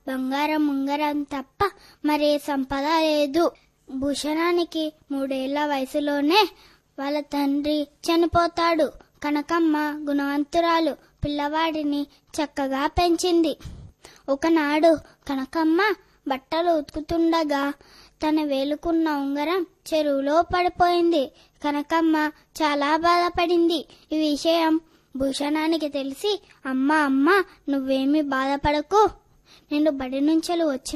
బంగారం ఉంగరం తప్ప మరే సంపద లేదు భూషణానికి మూడేళ్ల వయసులోనే వాళ్ళ తండ్రి చనిపోతాడు కనకమ్మ గుణవంతురాలు పిల్లవాడిని చక్కగా పెంచింది ఒకనాడు కనకమ్మ బట్టలు ఉతుకుతుండగా తన వేలుకున్న ఉంగరం చెరువులో పడిపోయింది కనకమ్మ చాలా బాధపడింది ఈ విషయం భూషణానికి తెలిసి అమ్మ అమ్మ నువ్వేమీ బాధపడకు నేను బడి నుంచి వచ్చిన